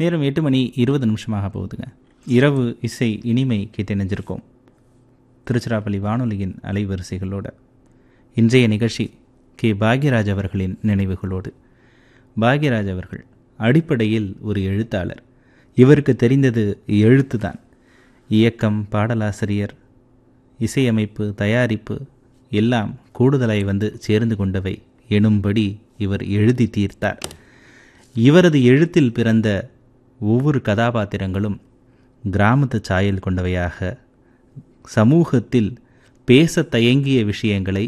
நேரம் எட்டு மணி இருபது நிமிஷமாக போகுதுங்க இரவு இசை இனிமை கேட்டிணைஞ்சிருக்கோம் திருச்சிராப்பள்ளி வானொலியின் அலைவரிசைகளோட இன்றைய நிகழ்ச்சி கே பாக்யராஜ் அவர்களின் நினைவுகளோடு பாக்யராஜ் அவர்கள் அடிப்படையில் ஒரு எழுத்தாளர் இவருக்கு தெரிந்தது எழுத்து தான் இயக்கம் பாடலாசிரியர் இசையமைப்பு தயாரிப்பு எல்லாம் கூடுதலாய் வந்து சேர்ந்து கொண்டவை எனும்படி இவர் எழுதி தீர்த்தார் இவரது எழுத்தில் பிறந்த ஒவ்வொரு கதாபாத்திரங்களும் கிராமத்து சாயல் கொண்டவையாக சமூகத்தில் பேச தயங்கிய விஷயங்களை